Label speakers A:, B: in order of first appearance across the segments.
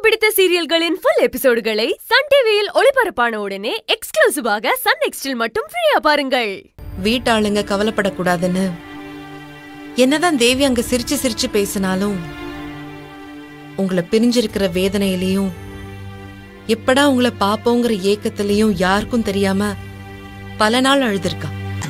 A: பிடித்த சீரியல்களின் full எபிசோடுகளை Sun டிவியில் ஒளிபரப்பான உடனே எக்ஸ்க்ளூசிவாக சன் நெக்ஸ்டில் மட்டும் ஃப்ரீயா பாருங்கள்
B: வீட்டாளுங்க கவலைப்படக்கூடாதுன்னு என்னதான் தேவி அங்க சிரிச்சு சிரிச்சு பேசினாலும் உங்களை பிரிஞ்சிருக்கிற வேதனையிலையும் எப்படா உங்களை பாப்போங்கிற ஏக்கத்திலையும் யாருக்கும் தெரியாம பல நாள் அழுதுருக்கா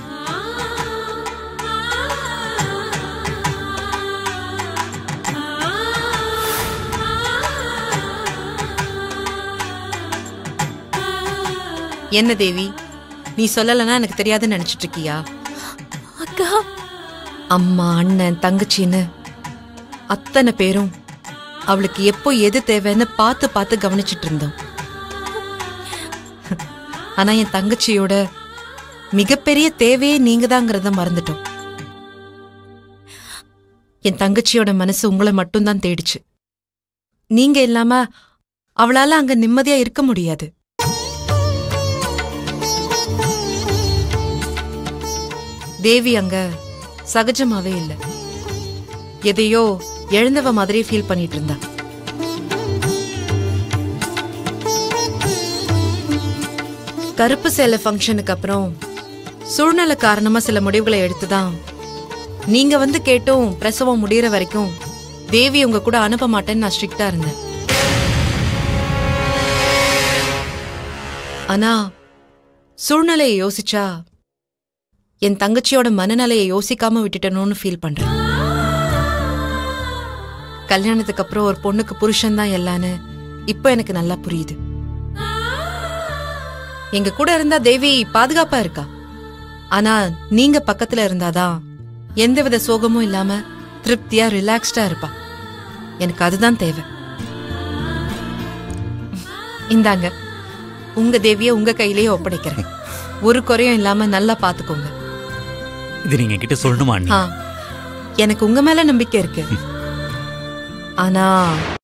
B: என்ன தேவி நீ சொல்லலைன்னா எனக்கு தெரியாதுன்னு நினைச்சிட்டு இருக்கியா
A: அக்கா
B: அம்மா அண்ணன் தங்கச்சின்னு அத்தனை பேரும் அவளுக்கு எப்போ எது தேவைன்னு பார்த்து பார்த்து கவனிச்சிட்டு இருந்தோம் ஆனா என் தங்கச்சியோட மிகப்பெரிய தேவையே நீங்க தாங்கிறத மறந்துட்டோம் என் தங்கச்சியோட மனசு உங்களை மட்டும்தான் தேடிச்சு நீங்க இல்லாம அவளால அங்க நிம்மதியா இருக்க முடியாது தேவி அங்க சகஜமாவே இல்ல எதையோ எழுந்தவ மாதிரி ஃபீல் பண்ணிட்டு இருந்தா கருப்பு சேலை ஃபங்க்ஷனுக்கு அப்புறம் சூழ்நிலை காரணமா சில முடிவுகளை எடுத்துதான் நீங்க வந்து கேட்டும் பிரசவம் முடியற வரைக்கும் தேவி உங்க கூட அனுப்ப மாட்டேன்னு நான் ஸ்ட்ரிக்டா இருந்தேன் ஆனா சூழ்நிலையை யோசிச்சா என் தங்கச்சியோட மனநிலையை யோசிக்காம விட்டுட்டணும்னு ஃபீல் பண்றேன் கல்யாணத்துக்கு அப்புறம் ஒரு பொண்ணுக்கு புருஷன் தான் எல்லான்னு இப்போ எனக்கு நல்லா புரியுது எங்க கூட இருந்தா தேவி பாதுகாப்பா இருக்கா ஆனா நீங்க பக்கத்துல இருந்தாதான் எந்தவித சோகமும் இல்லாம திருப்தியா ரிலாக்ஸ்டா இருப்பா எனக்கு அதுதான் தேவை இந்தாங்க உங்க தேவிய உங்க கையிலேயே ஒப்படைக்கிறேன் ஒரு குறையும் இல்லாம நல்லா பாத்துக்கோங்க
C: இது நீங்க கிட்ட சொல்லணுமா அண்ணி
B: ஆ எனக்கு உங்க மேல நம்பிக்கை இருக்கு ஆனா